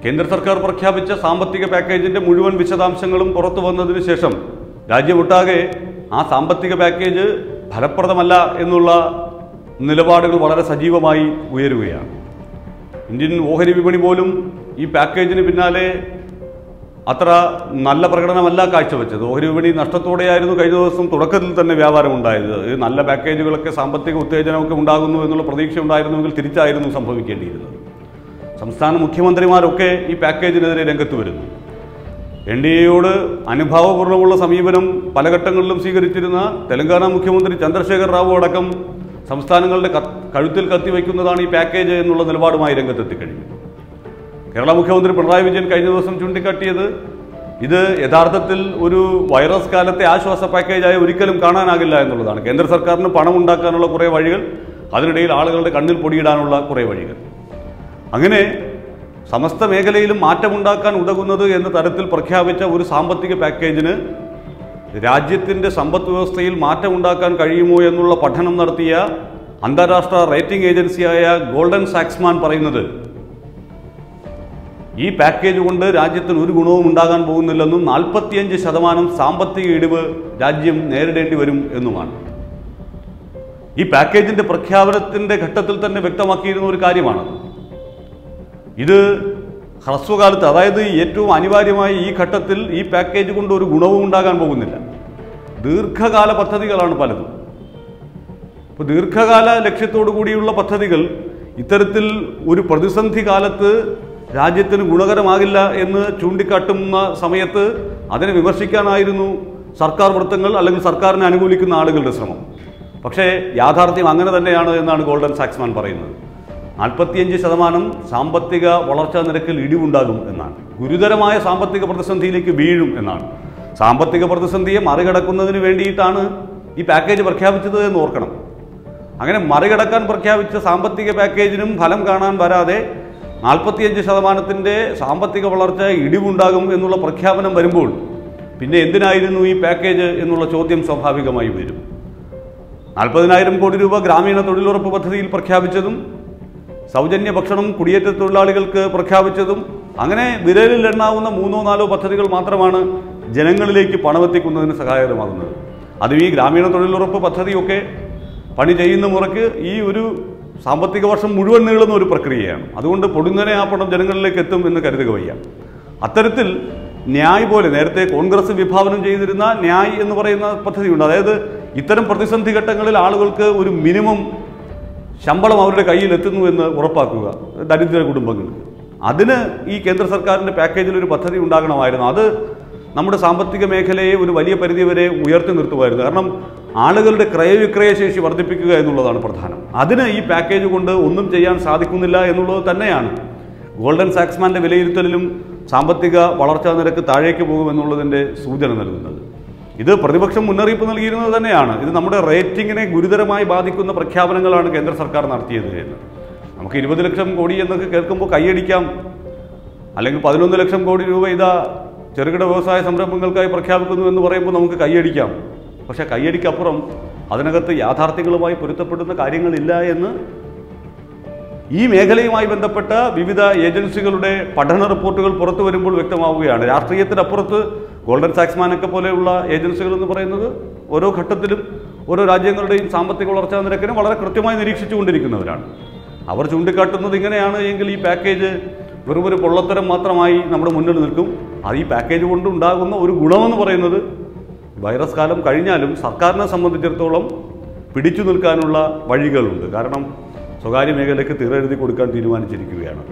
കേന്ദ്ര സർക്കാർ പ്രഖ്യാപിച്ച സാമ്പത്തിക പാക്കേജിന്റെ മുഴുവൻ വിശദാംശങ്ങളും പുറത്തു വന്നതിന് ശേഷം രാജ്യമൊട്ടാകെ ആ സാമ്പത്തിക പാക്കേജ് ഫലപ്രദമല്ല എന്നുള്ള നിലപാടുകൾ വളരെ സജീവമായി ഉയരുകയാണ് ഇന്ത്യൻ ഓഹരി വിപണി പോലും ഈ പാക്കേജിന് പിന്നാലെ അത്ര നല്ല പ്രകടനമല്ല കാഴ്ചവെച്ചത് ഓഹരി വിപണി നഷ്ടത്തോടെയായിരുന്നു കഴിഞ്ഞ ദിവസം തുടക്കത്തിൽ തന്നെ വ്യാപാരം ഉണ്ടായത് ഈ നല്ല പാക്കേജുകളൊക്കെ സാമ്പത്തിക ഉത്തേജനമൊക്കെ ഉണ്ടാകുന്നു എന്നുള്ള പ്രതീക്ഷ ഉണ്ടായിരുന്നുവെങ്കിൽ തിരിച്ചായിരുന്നു സംഭവിക്കേണ്ടിയിരുന്നത് സംസ്ഥാന മുഖ്യമന്ത്രിമാരൊക്കെ ഈ പാക്കേജിനെതിരെ രംഗത്ത് വരുന്നു എൻ ഡി എയോട് അനുഭാവപൂർണ്ണമുള്ള സമീപനം പല ഘട്ടങ്ങളിലും സ്വീകരിച്ചിരുന്ന തെലങ്കാന മുഖ്യമന്ത്രി ചന്ദ്രശേഖർ റാവു അടക്കം സംസ്ഥാനങ്ങളുടെ കത്ത് കഴുത്തിൽ കത്തിവെക്കുന്നതാണ് ഈ പാക്കേജ് എന്നുള്ള നിലപാടുമായി രംഗത്തെത്തിക്കഴിഞ്ഞു കേരള മുഖ്യമന്ത്രി പിണറായി വിജയൻ കഴിഞ്ഞ ദിവസം ചൂണ്ടിക്കാട്ടിയത് ഇത് യഥാർത്ഥത്തിൽ ഒരു വൈറസ് കാലത്തെ ആശ്വാസ പാക്കേജായി ഒരിക്കലും കാണാനാകില്ല എന്നുള്ളതാണ് കേന്ദ്ര സർക്കാരിന് പണം ഉണ്ടാക്കാനുള്ള കുറേ വഴികൾ അതിനിടയിൽ ആളുകളുടെ കണ്ണിൽ പൊടിയിടാനുള്ള കുറേ വഴികൾ അങ്ങനെ സമസ്ത മേഖലയിലും മാറ്റമുണ്ടാക്കാൻ ഉതകുന്നത് എന്ന തരത്തിൽ പ്രഖ്യാപിച്ച ഒരു സാമ്പത്തിക പാക്കേജിന് രാജ്യത്തിൻ്റെ സമ്പദ് വ്യവസ്ഥയിൽ മാറ്റമുണ്ടാക്കാൻ കഴിയുമോ എന്നുള്ള പഠനം നടത്തിയ അന്താരാഷ്ട്ര റേറ്റിംഗ് ഏജൻസിയായ ഗോൾഡൻ സാക്സ്മാൻ പറയുന്നത് ഈ പാക്കേജ് കൊണ്ട് രാജ്യത്തിന് ഒരു ഗുണവും ഉണ്ടാകാൻ പോകുന്നില്ലെന്നും നാൽപ്പത്തിയഞ്ച് ശതമാനം സാമ്പത്തിക ഇടിവ് രാജ്യം നേരിടേണ്ടി വരും എന്നുമാണ് ഈ പാക്കേജിന്റെ പ്രഖ്യാപനത്തിന്റെ ഘട്ടത്തിൽ തന്നെ വ്യക്തമാക്കിയിരുന്ന ഒരു കാര്യമാണ് ഇത് ഹ്രസ്വകാലത്ത് അതായത് ഏറ്റവും അനിവാര്യമായ ഈ ഘട്ടത്തിൽ ഈ പാക്കേജ് കൊണ്ട് ഒരു ഗുണവും ഉണ്ടാകാൻ പോകുന്നില്ല ദീർഘകാല പദ്ധതികളാണ് പലതും ഇപ്പോൾ ദീർഘകാല ലക്ഷ്യത്തോടു കൂടിയുള്ള പദ്ധതികൾ ഇത്തരത്തിൽ ഒരു പ്രതിസന്ധി കാലത്ത് രാജ്യത്തിന് ഗുണകരമാകില്ല എന്ന് ചൂണ്ടിക്കാട്ടുന്ന സമയത്ത് അതിനെ വിമർശിക്കാനായിരുന്നു സർക്കാർ വൃത്തങ്ങൾ അല്ലെങ്കിൽ സർക്കാരിനെ അനുകൂലിക്കുന്ന ആളുകളുടെ ശ്രമം പക്ഷേ യാഥാർത്ഥ്യം അങ്ങനെ തന്നെയാണ് എന്നാണ് ഗോൾഡൻ സാക്സ്മാൻ പറയുന്നത് നാൽപ്പത്തിയഞ്ച് ശതമാനം സാമ്പത്തിക വളർച്ചാ നിരക്കിൽ ഇടിവുണ്ടാകും എന്നാണ് ഗുരുതരമായ സാമ്പത്തിക പ്രതിസന്ധിയിലേക്ക് വീഴും എന്നാണ് സാമ്പത്തിക പ്രതിസന്ധിയെ മറികടക്കുന്നതിന് വേണ്ടിയിട്ടാണ് ഈ പാക്കേജ് പ്രഖ്യാപിച്ചത് എന്ന് ഓർക്കണം അങ്ങനെ മറികടക്കാൻ പ്രഖ്യാപിച്ച സാമ്പത്തിക പാക്കേജിനും ഫലം കാണാൻ വരാതെ നാൽപ്പത്തിയഞ്ച് ശതമാനത്തിൻ്റെ സാമ്പത്തിക വളർച്ച ഇടിവുണ്ടാകും എന്നുള്ള പ്രഖ്യാപനം വരുമ്പോൾ പിന്നെ എന്തിനായിരുന്നു ഈ പാക്കേജ് എന്നുള്ള ചോദ്യം സ്വാഭാവികമായി വരും നാൽപ്പതിനായിരം കോടി രൂപ ഗ്രാമീണ തൊഴിലുറപ്പ് പദ്ധതിയിൽ പ്രഖ്യാപിച്ചതും സൗജന്യ ഭക്ഷണം കുടിയേറ്റ തൊഴിലാളികൾക്ക് പ്രഖ്യാപിച്ചതും അങ്ങനെ വിരലിൽ എണ്ണാവുന്ന മൂന്നോ നാലോ പദ്ധതികൾ മാത്രമാണ് ജനങ്ങളിലേക്ക് പണമെത്തിക്കുന്നതിന് സഹായകരമാകുന്നത് അതും ഈ ഗ്രാമീണ തൊഴിലുറപ്പ് പദ്ധതിയൊക്കെ പണി ചെയ്യുന്ന മുറയ്ക്ക് ഈ ഒരു സാമ്പത്തിക വർഷം മുഴുവൻ നീളുന്ന ഒരു പ്രക്രിയയാണ് അതുകൊണ്ട് പൊടുന്നനെ ആ പണം ജനങ്ങളിലേക്ക് എത്തും എന്ന് കരുതുക വയ്യ അത്തരത്തിൽ ന്യായ് പോലെ നേരത്തെ കോൺഗ്രസ് വിഭാവനം ചെയ്തിരുന്ന ന്യായ് എന്ന് പറയുന്ന പദ്ധതിയുണ്ട് അതായത് ഇത്തരം പ്രതിസന്ധി ഘട്ടങ്ങളിൽ ആളുകൾക്ക് ഒരു മിനിമം ശമ്പളം അവരുടെ കയ്യിൽ എത്തുന്നു എന്ന് ഉറപ്പാക്കുക ദരിദ്ര കുടുംബങ്ങൾക്ക് അതിന് ഈ കേന്ദ്ര സർക്കാരിൻ്റെ പാക്കേജിൽ ഒരു പദ്ധതി ഉണ്ടാകണമായിരുന്നു അത് നമ്മുടെ സാമ്പത്തിക മേഖലയെ ഒരു വലിയ പരിധിവരെ ഉയർത്തി നിർത്തുമായിരുന്നു കാരണം ആളുകളുടെ ക്രയവിക്രയ ശേഷി വർദ്ധിപ്പിക്കുക എന്നുള്ളതാണ് പ്രധാനം അതിന് ഈ പാക്കേജ് കൊണ്ട് ഒന്നും ചെയ്യാൻ സാധിക്കുന്നില്ല എന്നുള്ളത് തന്നെയാണ് ഗോൾഡൻ സാക്സ്മാന്റെ വിലയിരുത്തലിലും സാമ്പത്തിക വളർച്ചാ നിരക്ക് താഴേക്ക് പോകുമെന്നുള്ളതിൻ്റെ സൂചന നൽകുന്നത് ഇത് പ്രതിപക്ഷം മുന്നറിയിപ്പ് നൽകിയിരുന്നത് തന്നെയാണ് ഇത് നമ്മുടെ റേറ്റിംഗിനെ ഗുരുതരമായി ബാധിക്കുന്ന പ്രഖ്യാപനങ്ങളാണ് കേന്ദ്ര സർക്കാർ നടത്തിയത് എന്ന് നമുക്ക് ഇരുപത് ലക്ഷം കോടി എന്നൊക്കെ കേൾക്കുമ്പോൾ കൈയടിക്കാം അല്ലെങ്കിൽ പതിനൊന്ന് ലക്ഷം കോടി രൂപ ഇതാ ചെറുകിട വ്യവസായ സംരംഭങ്ങൾക്കായി പ്രഖ്യാപിക്കുന്നു എന്ന് പറയുമ്പോൾ നമുക്ക് കൈയടിക്കാം പക്ഷേ കൈയടിക്കപ്പുറം അതിനകത്ത് യാഥാർത്ഥ്യങ്ങളുമായി പൊരുത്തപ്പെടുന്ന കാര്യങ്ങളില്ല എന്ന് ഈ മേഖലയുമായി ബന്ധപ്പെട്ട വിവിധ ഏജൻസികളുടെ പഠന റിപ്പോർട്ടുകൾ പുറത്തു വരുമ്പോൾ വ്യക്തമാവുകയാണ് രാഷ്ട്രീയത്തിനപ്പുറത്ത് ഗോൾഡൻ സാക്സ്മാനൊക്കെ പോലെയുള്ള ഏജൻസികൾ എന്ന് പറയുന്നത് ഓരോ ഘട്ടത്തിലും ഓരോ രാജ്യങ്ങളുടെയും സാമ്പത്തിക വളർച്ചാ നിരക്കിനെ വളരെ കൃത്യമായി നിരീക്ഷിച്ചുകൊണ്ടിരിക്കുന്നവരാണ് അവർ ചൂണ്ടിക്കാട്ടുന്നത് ഇങ്ങനെയാണ് എങ്കിൽ ഈ പാക്കേജ് വെറും ഒരു പൊള്ളത്തരം മാത്രമായി നമ്മുടെ മുന്നിൽ നിൽക്കും അത് ഈ പാക്കേജ് കൊണ്ട് ഉണ്ടാകുന്ന ഒരു ഗുണമെന്ന് പറയുന്നത് വൈറസ് കാലം കഴിഞ്ഞാലും സർക്കാരിനെ സംബന്ധിച്ചിടത്തോളം പിടിച്ചു നിൽക്കാനുള്ള വഴികളുണ്ട് കാരണം സ്വകാര്യ മേഖലയ്ക്ക് തീരെഴുതി കൊടുക്കാൻ തീരുമാനിച്ചിരിക്കുകയാണ്